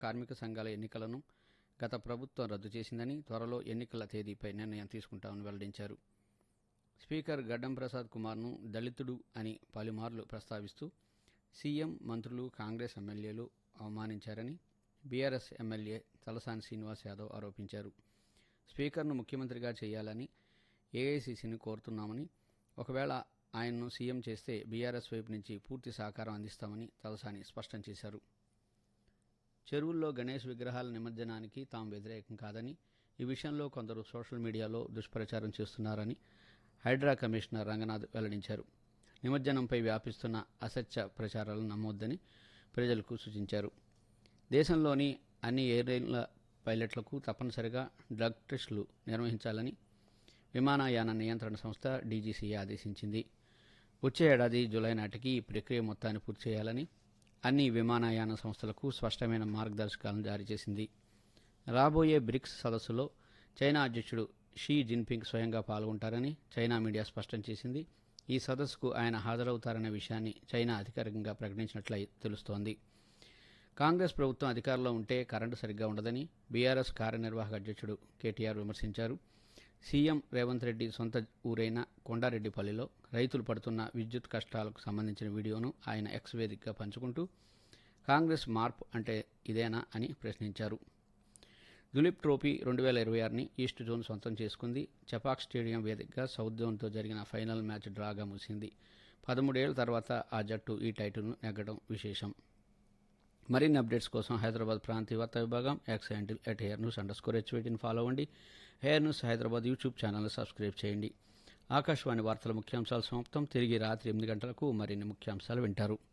కార్మిక సంఘాల ఎన్నికలను గత ప్రభుత్వం రద్దు చేసిందని త్వరలో ఎన్నికల తేదీపై నిర్ణయం తీసుకుంటామని వెల్లడించారు స్పీకర్ గడ్డం ప్రసాద్ కుమార్ను దళితుడు అని పలుమార్లు ప్రస్తావిస్తూ సీఎం మంత్రులు కాంగ్రెస్ ఎమ్మెల్యేలు అవమానించారని బీఆర్ఎస్ ఎమ్మెల్యే తలసాని శ్రీనివాస్ యాదవ్ ఆరోపించారు స్పీకర్ను ముఖ్యమంత్రిగా చేయాలని ఏఐసీసీని కోరుతున్నామని ఒకవేళ ఆయన్ను సీఎం చేస్తే బీఆర్ఎస్ వైపు నుంచి పూర్తి సహకారం అందిస్తామని తలసాని స్పష్టం చేశారు చెరువుల్లో గణేష్ విగ్రహాల నిమజ్జనానికి తాము వ్యతిరేకం కాదని ఈ విషయంలో కొందరు సోషల్ మీడియాలో దుష్ప్రచారం చేస్తున్నారని హైడ్రా కమిషనర్ రంగనాథ్ వెల్లడించారు నిమజ్జనంపై వ్యాపిస్తున్న అసత్య ప్రచారాలను నమ్మొద్దని ప్రజలకు సూచించారు దేశంలోని అన్ని ఎయిర్లైన్ల పైలట్లకు తప్పనిసరిగా డ్రగ్ టెస్టులు నిర్వహించాలని విమానయాన నియంత్రణ సంస్థ డీజీసీఏ ఆదేశించింది వచ్చే ఏడాది జులై నాటికి ఈ ప్రక్రియ మొత్తాన్ని పూర్తి చేయాలని అన్ని విమానయాన సంస్థలకు స్పష్టమైన మార్గదర్శకాలను జారీ చేసింది రాబోయే బ్రిక్స్ సదస్సులో చైనా అధ్యక్షుడు షీ జిన్పింగ్ స్వయంగా పాల్గొంటారని చైనా మీడియా స్పష్టం చేసింది ఈ సదస్సుకు ఆయన హాజరవుతారనే విషయాన్ని చైనా అధికారికంగా ప్రకటించినట్లు తెలుస్తోంది కాంగ్రెస్ ప్రభుత్వం అధికారంలో ఉంటే కరెంటు సరిగ్గా ఉండదని బీఆర్ఎస్ కార్యనిర్వాహక అధ్యక్షుడు కేటీఆర్ విమర్శించారు సీఎం రేవంత్ రెడ్డి సొంత ఊరైన కొండారెడ్డిపల్లిలో రైతులు పడుతున్న విద్యుత్ కష్టాలకు సంబంధించిన వీడియోను ఆయన ఎక్స్ వేదికగా పంచుకుంటూ కాంగ్రెస్ మార్పు అంటే ఇదేనా అని ప్రశ్నించారు దులీప్ ట్రోఫీ రెండు వేల ఇరవై ఆరుని ఈస్ట్ జోన్ సొంతం చేసుకుంది చపాక్ స్టేడియం వేదికగా సౌత్ జోన్తో జరిగిన ఫైనల్ మ్యాచ్ డ్రాగా ముగిసింది పదమూడేళ్ల తర్వాత ఆ జట్టు ఈ టైటిల్ను నెగ్గడం విశేషం మరిన్ని అప్డేట్స్ కోసం హైదరాబాద్ ప్రాంతీయ వార్తా విభాగం X handle at air news underscore హెచ్వేటిని ఫాలో అవ్వండి హెయిర్ న్యూస్ హైదరాబాద్ యూట్యూబ్ ఛానల్ని సబ్స్క్రైబ్ చేయండి ఆకాశవాణి వార్తల ముఖ్యాంశాలు సమాప్తం తిరిగి రాత్రి ఎనిమిది గంటలకు మరిన్ని ముఖ్యాంశాలు వింటారు